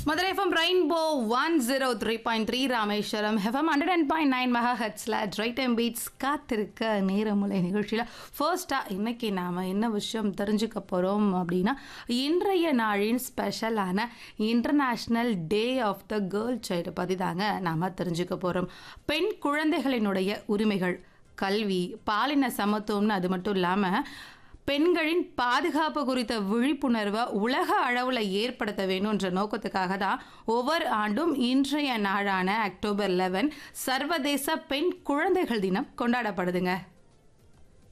Madurai FM Rainbow one zero three point three Rameswaram FM hundred and point nine mega ஹெட்ஸில் try time beats காத்திருக்க நேரமுலை நிகழ்ச்சியில் ஃபர்ஸ்ட்டாக இன்னைக்கு நாம் என்ன விஷயம் தெரிஞ்சுக்க போகிறோம் அப்படின்னா இன்றைய நாளின் ஸ்பெஷலான international day of the girl child பற்றி தாங்க நாம் தெரிஞ்சுக்க போகிறோம் பெண் குழந்தைகளினுடைய உரிமைகள் கல்வி பாலின சமத்துவம்னு அது மட்டும் இல்லாமல் பெண்களின் பாதுகாப்பு குறித்த விழிப்புணர்வை உலக அளவில் ஏற்படுத்த வேணுன்ற நோக்கத்துக்காக தான் ஒவ்வொரு ஆண்டும் இன்றைய நாளான அக்டோபர் லெவன் சர்வதேச பெண் குழந்தைகள் தினம் கொண்டாடப்படுதுங்க